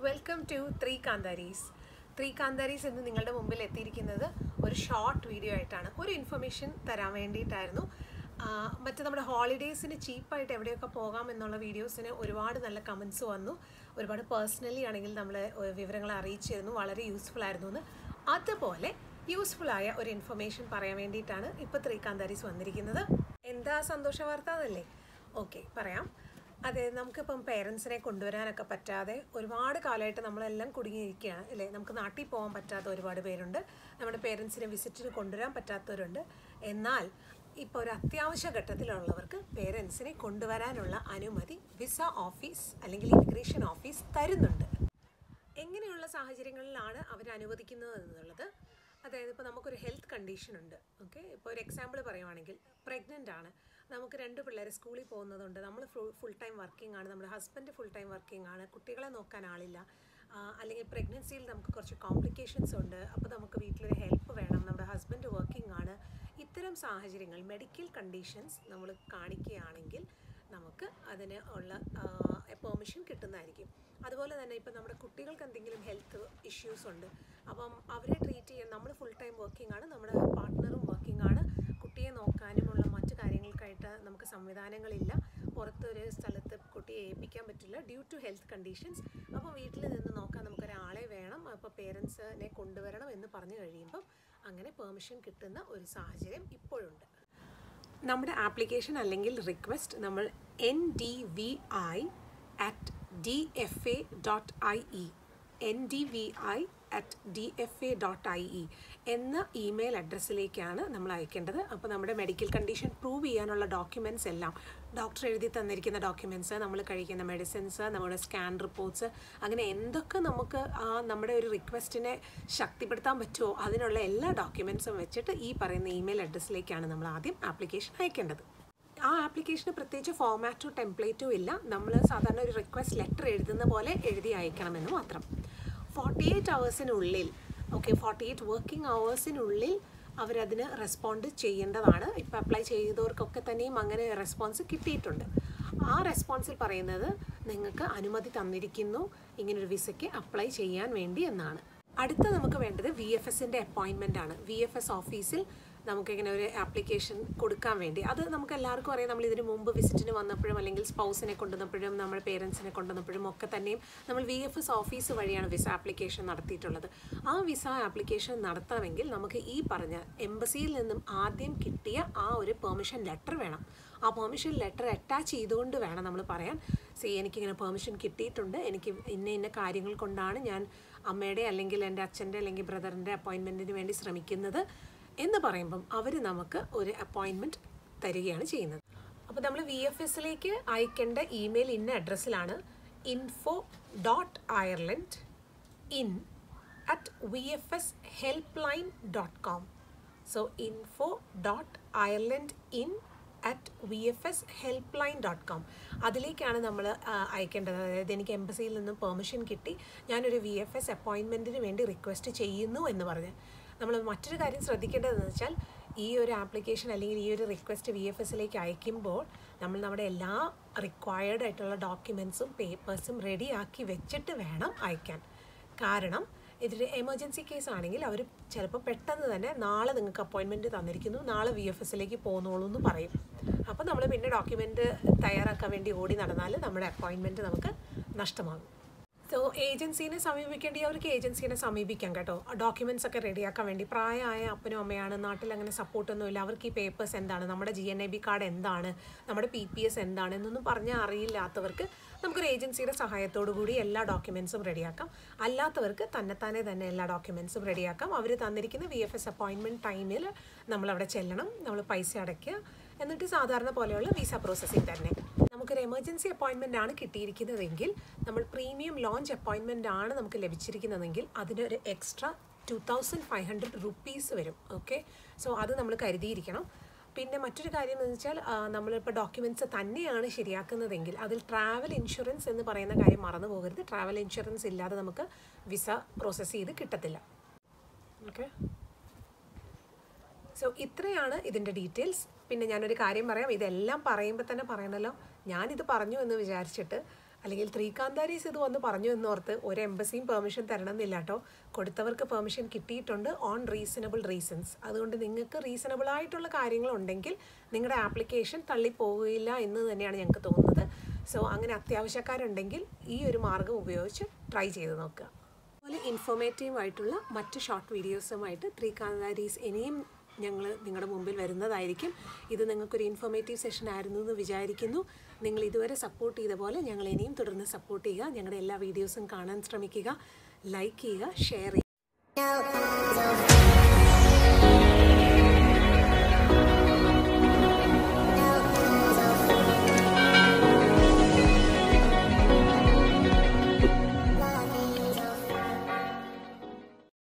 Welcome to three Kantharis three Kantharis എന്ന് നിങ്ങളുടെ മുമ്പിൽ എത്തിയിരിക്കുന്നത് ഒരു ഷോർട്ട് വീഡിയോ ആയിട്ടാണ് ഒരു ഇൻഫർമേഷൻ തരാൻ വേണ്ടിയിട്ടായിരുന്നു ആ, മറ്റ് നമ്മുടെ ഹോളിഡേയ്സിന് ചീപ്പായിട്ട് എവിടെയൊക്കെ പോകാം എന്നുള്ള വീഡിയോസിന് ഒരുപാട് നല്ല കമൻസ് വന്നു ഒരുപാട് പേഴ്സണലി ആണെങ്കിൽ നമ്മൾ വിവരങ്ങൾ അറിയിച്ചിരുന്നു വളരെ യൂസ്ഫുൾ ആയിരുന്നു എന്ന് അതുപോലെ യൂസ്ഫുൾ ആയ ഒരു ഇൻഫർമേഷൻ പറയാൻ വേണ്ടിയിട്ടാണ് ഇപ്പോൾ ത്രീ കാന്താരീസ് വന്നിരിക്കുന്നത് എന്താ സന്തോഷ വാർത്ത അതല്ലേ ഓക്കെ പറയാം അതെ നമുക്കിപ്പം പേരൻസിനെ കൊണ്ടുവരാനൊക്കെ പറ്റാതെ ഒരുപാട് കാലമായിട്ട് നമ്മളെല്ലാം കുടുങ്ങിയിരിക്കുകയാണ് അല്ലേ നമുക്ക് നാട്ടിൽ പോകാൻ പറ്റാത്ത ഒരുപാട് പേരുണ്ട് നമ്മുടെ പേരൻസിനെ വിസിറ്റിന് കൊണ്ടുവരാൻ പറ്റാത്തവരുണ്ട് എന്നാൽ ഇപ്പോൾ ഒരു അത്യാവശ്യ ഘട്ടത്തിലുള്ളവർക്ക് പേരൻസിനെ കൊണ്ടുവരാനുള്ള അനുമതി വിസ ഓഫീസ് അല്ലെങ്കിൽ ഇമിഗ്രേഷൻ ഓഫീസ് തരുന്നുണ്ട് എങ്ങനെയുള്ള സാഹചര്യങ്ങളിലാണ് അവർ അനുവദിക്കുന്നത് എന്നുള്ളത് അതായത് ഇപ്പോൾ നമുക്കൊരു ഹെൽത്ത് കണ്ടീഷൻ ഉണ്ട് ഓക്കെ ഇപ്പോൾ ഒരു എക്സാമ്പിൾ പറയുവാണെങ്കിൽ പ്രഗ്നൻ്റ് ആണ് നമുക്ക് രണ്ട് പിള്ളേർ സ്കൂളിൽ പോകുന്നതുകൊണ്ട് നമ്മൾ ഫുൾ ഫുൾ ടൈം വർക്കിംഗ് ആണ് നമ്മുടെ ഹസ്ബൻഡ് ഫുൾ ടൈം വർക്കിംഗ് ആണ് കുട്ടികളെ നോക്കാൻ ആളില്ല ആ, അല്ലെങ്കിൽ പ്രഗ്നൻസിയിൽ നമുക്ക് കുറച്ച് കോംപ്ലിക്കേഷൻസ് ഉണ്ട് അപ്പോൾ നമുക്ക് വീട്ടിലൊരു ഹെൽപ്പ് വേണം നമ്മുടെ ഹസ്ബൻഡ് വർക്കിംഗ് ആണ് ഇത്തരം സാഹചര്യങ്ങൾ മെഡിക്കൽ കണ്ടീഷൻസ് നമ്മൾ കാണിക്കുകയാണെങ്കിൽ നമുക്ക് അതിന് ഉള്ള പെർമിഷൻ കിട്ടുന്നതായിരിക്കും അതുപോലെ തന്നെ ഇപ്പം നമ്മുടെ കുട്ടികൾക്ക് എന്തെങ്കിലും ഹെൽത്ത് ഇഷ്യൂസ് ഉണ്ട് അപ്പം അവരെ ട്രീറ്റ് ചെയ്യാൻ നമ്മൾ ഫുൾ ടൈം വർക്കിംഗ് ആണ് നമ്മുടെ പാർട്ട്ണറും വർക്കിംഗ് ആണ് കുട്ടിയെ നോക്കാനുമുള്ള മറ്റു കാര്യങ്ങൾക്കായിട്ട് നമുക്ക് സംവിധാനങ്ങളില്ല പുറത്തൊരു സ്ഥലത്ത് കുട്ടിയെ ഏൽപ്പിക്കാൻ പറ്റില്ല ഡ്യൂ ടു ഹെൽത്ത് കണ്ടീഷൻസ് അപ്പോൾ വീട്ടിൽ നിന്ന് നോക്കാൻ നമുക്കൊരാളെ വേണം അപ്പോൾ പേരൻസിനെ കൊണ്ടുവരണം എന്ന് പറഞ്ഞു കഴിയുമ്പം അങ്ങനെ പെർമിഷൻ കിട്ടുന്ന ഒരു സാഹചര്യം ഇപ്പോഴുണ്ട് നമ്മുടെ ആപ്ലിക്കേഷൻ അല്ലെങ്കിൽ റിക്വസ്റ്റ് നമ്മൾ N D V I at D F A dot I E N D V I at D F A dot I E എന്ന ഇമെയിൽ അഡ്രസ്സിലേക്കാണ് നമ്മൾ അയക്കേണ്ടത് അപ്പോൾ നമ്മുടെ മെഡിക്കൽ കണ്ടീഷൻ പ്രൂവ് ചെയ്യാനുള്ള ഡോക്യുമെൻറ്റ്സ് എല്ലാം ഡോക്ടർ എഴുതി തന്നിരിക്കുന്ന ഡോക്യുമെൻറ്റ്സ് നമ്മൾ കഴിക്കുന്ന മെഡിസിൻസ് നമ്മുടെ സ്കാൻ റിപ്പോർട്ട്സ് അങ്ങനെ എന്തൊക്കെ നമുക്ക് ആ നമ്മുടെ ഒരു റിക്വസ്റ്റിനെ ശക്തിപ്പെടുത്താൻ പറ്റുമോ അതിനുള്ള എല്ലാ ഡോക്യുമെൻറ്റ്സും വെച്ചിട്ട് ഈ പറയുന്ന ഇമെയിൽ അഡ്രസ്സിലേക്കാണ് നമ്മൾ ആദ്യം ആപ്ലിക്കേഷൻ അയക്കേണ്ടത് ആ ആപ്ലിക്കേഷന് പ്രത്യേകിച്ച് ഫോമാറ്റോ ടെംപ്ലേറ്റോ ഇല്ല നമ്മൾ സാധാരണ ഒരു റിക്വസ്റ്റ് ലെറ്റർ എഴുതുന്ന പോലെ എഴുതി അയക്കണമെന്ന് മാത്രം ഫോർട്ടി എയ്റ്റ് അവേഴ്സിനുള്ളിൽ ഓക്കെ ഫോർട്ടി എയ്റ്റ് വർക്കിംഗ് അവേഴ്സിനുള്ളിൽ അവരതിന് റെസ്പോണ്ട് ചെയ്യേണ്ടതാണ് ഇപ്പോൾ അപ്ലൈ ചെയ്തവർക്കൊക്കെ തന്നെയും അങ്ങനെ റെസ്പോൺസ് കിട്ടിയിട്ടുണ്ട് ആ റെസ്പോൺസിൽ പറയുന്നത് നിങ്ങൾക്ക് അനുമതി തന്നിരിക്കുന്നു ഇങ്ങനൊരു വിസയ്ക്ക് അപ്ലൈ ചെയ്യാൻ വേണ്ടി എന്നാണ് അടുത്ത നമുക്ക് വേണ്ടത് വി എഫ് എസിൻ്റെ അപ്പോയിൻമെൻ്റ് ആണ് വി എഫ് എസ് ഓഫീസിൽ നമുക്കിങ്ങനെ ഒരു ആപ്ലിക്കേഷൻ കൊടുക്കാൻ വേണ്ടി അത് നമുക്ക് എല്ലാവർക്കും അറിയാം നമ്മൾ ഇതിന് മുമ്പ് വിസിറ്റിന് വന്നപ്പോഴും അല്ലെങ്കിൽ സ്പൗസിനെ കൊണ്ടുവന്നപ്പോഴും നമ്മുടെ പേരൻസിനെ കൊണ്ടുവന്നപ്പോഴും ഒക്കെ തന്നെയും നമ്മൾ വി എഫ് എസ് ഓഫീസ് വഴിയാണ് വിസ ആപ്ലിക്കേഷൻ നടത്തിയിട്ടുള്ളത് ആ വിസ ആപ്ലിക്കേഷൻ നടത്തണമെങ്കിൽ നമുക്ക് ഈ പറഞ്ഞ എംബസിയിൽ നിന്നും ആദ്യം കിട്ടിയ ആ ഒരു പെർമിഷൻ ലെറ്റർ വേണം ആ പെർമിഷൻ ലെറ്റർ അറ്റാച്ച് ചെയ്തുകൊണ്ട് വേണം നമ്മൾ പറയാൻ സി എനിക്കിങ്ങനെ പെർമിഷൻ കിട്ടിയിട്ടുണ്ട് എനിക്ക് ഇന്ന ഇന്ന കാര്യങ്ങൾ കൊണ്ടാണ് ഞാൻ അമ്മയുടെ അല്ലെങ്കിൽ എൻ്റെ അച്ഛൻ്റെ അല്ലെങ്കിൽ ബ്രദറിൻ്റെ അപ്പോയിൻമെൻറ്റിന് വേണ്ടി ശ്രമിക്കുന്നത് എന്ന് പറയുമ്പം അവർ നമുക്ക് ഒരു അപ്പോയിൻമെൻറ്റ് തരികയാണ് ചെയ്യുന്നത് അപ്പോൾ നമ്മൾ വി എഫ് എസിലേക്ക് അയക്കേണ്ട ഇമെയിൽ ഇന്ന അഡ്രസ്സിലാണ് info dot Ireland in at V F S helpline dot com so info dot Ireland in at V F S helpline dot com അതിലേക്കാണ് നമ്മൾ അയക്കേണ്ടത് അതായത് എനിക്ക് എംബസിയിൽ നിന്നും പെർമിഷൻ കിട്ടി ഞാനൊരു വി എഫ് എസ് അപ്പോയിൻമെൻറ്റിന് വേണ്ടി റിക്വസ്റ്റ് ചെയ്യുന്നു എന്ന് പറഞ്ഞ് നമ്മൾ മറ്റൊരു കാര്യം ശ്രദ്ധിക്കേണ്ടതെന്ന് വെച്ചാൽ ഈ ഒരു ആപ്ലിക്കേഷൻ അല്ലെങ്കിൽ ഈ ഒരു റിക്വസ്റ്റ് വി എഫ് എസിലേക്ക് അയക്കുമ്പോൾ നമ്മൾ നമ്മുടെ എല്ലാ റിക്വയർഡ് ആയിട്ടുള്ള ഡോക്യുമെൻസും പേപ്പേഴ്സും റെഡിയാക്കി വെച്ചിട്ട് വേണം അയക്കാൻ കാരണം ഇതൊരു എമർജൻസി കേസ് ആണെങ്കിൽ അവർ ചിലപ്പോൾ പെട്ടെന്ന് തന്നെ നാളെ നിങ്ങൾക്ക് അപ്പോയിൻമെൻറ്റ് തന്നിരിക്കുന്നു നാളെ വി എഫ് എസിലേക്ക് പോന്നോളൂ എന്ന് പറയും അപ്പോൾ നമ്മൾ പിന്നെ ഡോക്യുമെൻറ്റ് തയ്യാറാക്കാൻ വേണ്ടി ഓടി നടന്നാൽ നമ്മുടെ അപ്പോയിൻമെൻറ്റ് നമുക്ക് നഷ്ടമാകും സോ ഏജൻസീനെ സമീപിക്കേണ്ടിയവർക്ക് ഏജൻസീനെ സമീപിക്കാം കേട്ടോ ഡോക്യുമെൻറ്റ്സ് ഒക്കെ റെഡിയാക്കാൻ വേണ്ടി പ്രായമായ അപ്പനും അമ്മയാണ് നാട്ടിൽ അങ്ങനെ സപ്പോർട്ടൊന്നുമില്ല അവർക്ക് ഈ പേപ്പേഴ്സ് എന്താണ് നമ്മുടെ G N I B card എന്താണ് നമ്മുടെ പി പി എസ് എന്താണ് എന്നൊന്നും പറഞ്ഞാൽ അറിയില്ലാത്തവർക്ക് നമുക്കൊരു ഏജൻസിയുടെ സഹായത്തോടു കൂടി എല്ലാ ഡോക്യുമെൻറ്റ്സും റെഡിയാക്കാം അല്ലാത്തവർക്ക് തന്നെത്താനെ തന്നെ എല്ലാ ഡോക്യുമെൻറ്റ്സും റെഡിയാക്കാം അവർ തന്നിരിക്കുന്ന വി എഫ് എസ് അപ്പോയിൻമെൻറ്റ് ടൈമിൽ നമ്മളവിടെ ചെല്ലണം നമ്മൾ പൈസ അടയ്ക്കുക എന്നിട്ട് സാധാരണ പോലെയുള്ള വിസ പ്രോസസ്സിംഗ് തന്നെ നമുക്കൊരു എമർജൻസി അപ്പോയിൻമെൻ്റ് ആണ് കിട്ടിയിരിക്കുന്നതെങ്കിൽ നമ്മൾ പ്രീമിയം ലോഞ്ച് അപ്പോയിൻമെൻ്റ് ആണ് നമുക്ക് ലഭിച്ചിരിക്കുന്നതെങ്കിൽ അതിനൊരു extra two thousand five hundred rupees വരും ഓക്കെ സോ അത് നമ്മൾ കരുതിയിരിക്കണം പിന്നെ മറ്റൊരു കാര്യം എന്ന് വെച്ചാൽ ആ, നമ്മളിപ്പോൾ ഡോക്യുമെൻറ്റ്സ് തന്നെയാണ് ശരിയാക്കുന്നതെങ്കിൽ അതിൽ ട്രാവൽ ഇൻഷുറൻസ് എന്ന് പറയുന്ന കാര്യം മറന്നു പോകരുത് ട്രാവൽ ഇൻഷുറൻസ് ഇല്ലാതെ നമുക്ക് വിസ പ്രോസസ്സ് ചെയ്ത് കിട്ടത്തില്ല ഓക്കെ സോ ഇത്രയാണ് ഇതിൻ്റെ ഡീറ്റെയിൽസ് പിന്നെ ഞാനൊരു കാര്യം പറയാം ഇതെല്ലാം പറയുമ്പോൾ തന്നെ പറയണല്ലോ ഞാനിത് പറഞ്ഞു എന്ന് വിചാരിച്ചിട്ട് അല്ലെങ്കിൽ ത്രീ കാന്താരീസ് ഇത് വന്ന് പറഞ്ഞു എന്നോർത്ത് ഒരു എംബസിയും പെർമിഷൻ തരണമെന്നില്ല കേട്ടോ കൊടുത്തവർക്ക് പെർമിഷൻ കിട്ടിയിട്ടുണ്ട് ഓൺ റീസണബിൾ റീസൺസ് അതുകൊണ്ട് നിങ്ങൾക്ക് റീസണബിൾ ആയിട്ടുള്ള കാര്യങ്ങളുണ്ടെങ്കിൽ നിങ്ങളുടെ ആപ്ലിക്കേഷൻ തള്ളിപ്പോവുകയില്ല എന്ന് തന്നെയാണ് ഞങ്ങൾക്ക് തോന്നുന്നത് സോ അങ്ങനെ അത്യാവശ്യക്കാരുണ്ടെങ്കിൽ ഈ ഒരു മാർഗം ഉപയോഗിച്ച് ട്രൈ ചെയ്ത് നോക്കുക അതുപോലെ ഇൻഫോർമേറ്റീവ് ആയിട്ടുള്ള മറ്റ് ഷോർട്ട് വീഡിയോസുമായിട്ട് ത്രീ കാന്താരീസ് ഇനിയും ഞങ്ങൾ നിങ്ങളുടെ മുമ്പിൽ വരുന്നതായിരിക്കും ഇത് നിങ്ങൾക്കൊരു ഇൻഫോർമേറ്റീവ് സെഷൻ ആയിരുന്നു എന്ന് വിചാരിക്കുന്നു നിങ്ങൾ ഇതുവരെ സപ്പോർട്ട് ചെയ്ത പോലെ ഞങ്ങൾ ഇനിയും തുടർന്ന് സപ്പോർട്ട് ചെയ്യുക ഞങ്ങളുടെ എല്ലാ വീഡിയോസും കാണാൻ ശ്രമിക്കുക ലൈക്ക് ചെയ്യുക ഷെയർ ചെയ്യുക No, no.